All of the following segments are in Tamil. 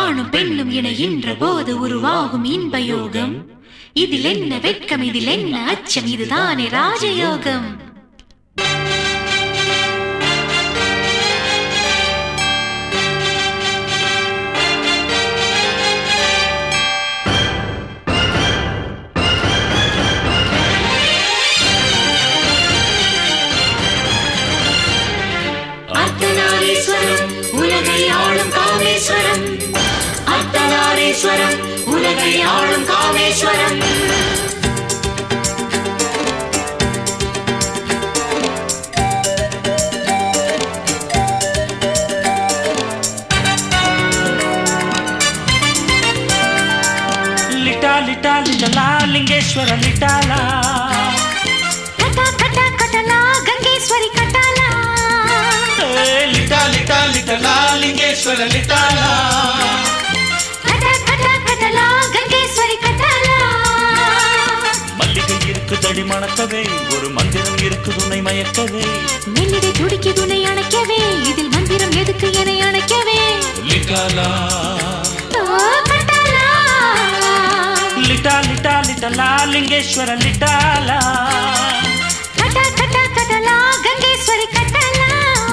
ஆணும் பெண்ணும் இணைகின்ற போது உருவாகும் இன்ப யோகம் இதில் என்ன வெட்கம் இதில் என்ன அச்சம் இதுதானே ராஜயோகம் அர்த்தநாரீஸ்வரம் உலகை ஆளும் காமேஸ்வரம் அர்த்தநாரீஸ்வரம் உலகை ஆளும் காமேஸ்வரம் லிட்டா லிட்டா லிட்டலா லிங்கேஸ்வர லிட்டாலா கட்டா கட்டா கட்டலா கங்கேஸ்வரி கட்டாலா ஏ, லிட்டா லிட்டா லிட்டலா லிங்கேஸ்வர லிட்டாலா கட்டா கட்டா கட்டலா கங்கேஸ்வரி கட்டாலா மல்லிகை இருக்குதடி மணக்கவே ஒரு மந்திரம் இருக்கு துணை மயக்கவே மெல்லிடை துடிக்கு துணை அணைக்கவே இதில் மந்திரம் எதுக்கு என அணைக்கவே லிட்டாலா ஓ கட்டாலா லிட்டா லிட்டா லிட்டலா லிங்கேஸ்வர லிட்டாலா கட்டா கட்டா கட்டலா கங்கேஸ்வரி கட்டாலா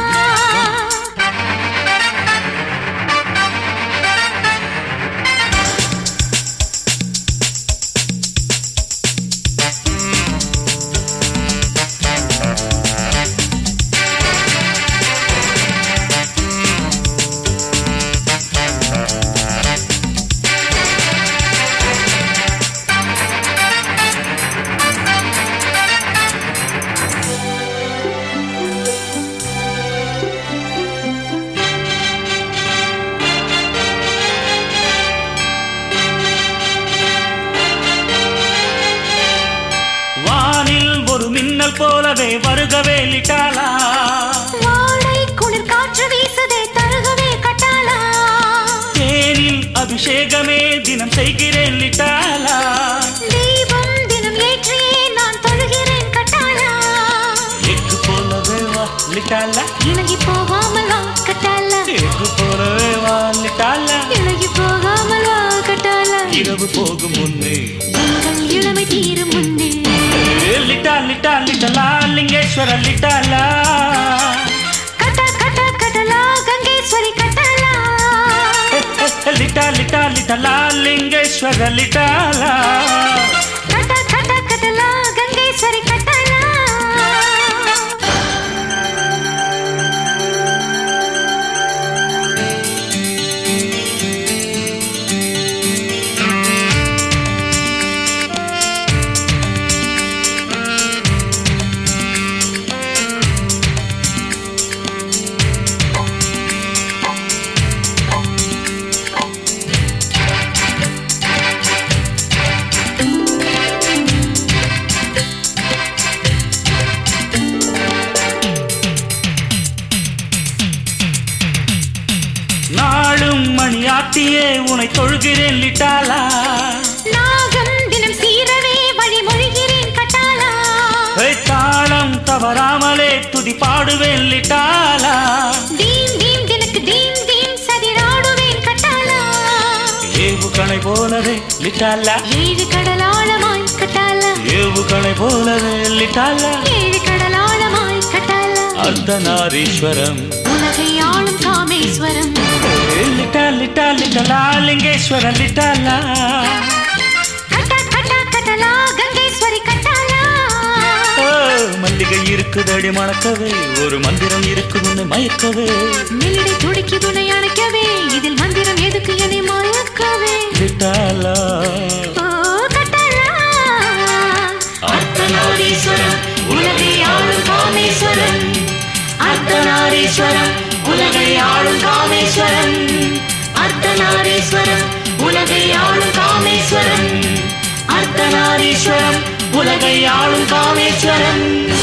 வானில் ஒரு மின்னல் போலவே வருகவே லிட்டாலா வாடை குளிர் காற்று வீசுதே தருகவே கட்டாலா தேனில் அபிஷேகமே தினம் செய்கிறேன் லிட்டாலா தீபம் தினம் ஏற்றியே நான் தொழுகிறேன் கட்டாலா எக்கு போலவே வா லிட்டாலா இலகி போகாமல் வா கட்டாலா எக்கு போலவே வா லிட்டாலா இலகி போகாமல் வா கட்டாலா இரவு போகும் முன்னே எங்கள் இளமை தீரும் முன்னே ஏ, லிட்டா லிட்டா லிட்டலா லிங்கேஸ்வர லிட்டாலா கட்டா கட்டா கட்டலா கங்கேஸ்வரி கட்டாலா ஏ, ஏ, லிட்டா லிட்டா லிட்டலா லிங்கேஸ்வர லிட்டாலா கட்டா கட்டா கட்டலா கங்கேஸ்வரி கட்டாலா நாளும் மணியாட்டியே உனை தொழுகிறேன் லிட்டாலா நாகம் தினம் சீரவே வழிமொழிகிறேன் கட்டாலா ஏ, தாளம் தவறாமலே துதி பாடுவேன் லிட்டாலா தீம் தீம் தினக்கு தீம் தீம் சதிராடுவேன் கட்டாலா ஏவு கணை போலவே லிட்டாலா ஏழு கடலாளமாய் கட்டாலா ஏவு கணை போலவே லிட்டாலா ஏழு கடலாளமாய் கட்டாலா அர்த்தநாரீஸ்வரம் உலகை ஆளும் காமேஸ்வரம் ஏ, லிட்டா லிட்டா லிட்டலா லிங்கேஸ்வர லிட்டாலா கட்டா கட்டா கட்டலா கங்கேஸ்வரி கட்டாலா ஓ, மல்லிகை இருக்குதடி மணக்கவே ஒரு மந்திரம் இருக்குது மயக்கவே மெல்லிடை துடிக்கு துணை அணைக்கவே இதில் மந்திரம் எதுக்கு என்னை மயக்கவே லிட்டாலா ஓ கட்டாலா அர்த்தநாரீஸ்வரம் உலகை ஆளும் காமேஸ்வரம் அர்த்தநாரீஸ்வரம் உலகை ஆளும் காமேஸ்வரம் அர்த்தநாரீஸ்வரம் உலகை ஆளும் காமேஸ்வரம் அர்த்தநாரீஸ்வரம் உலகை ஆளும் காமேஸ்வரம்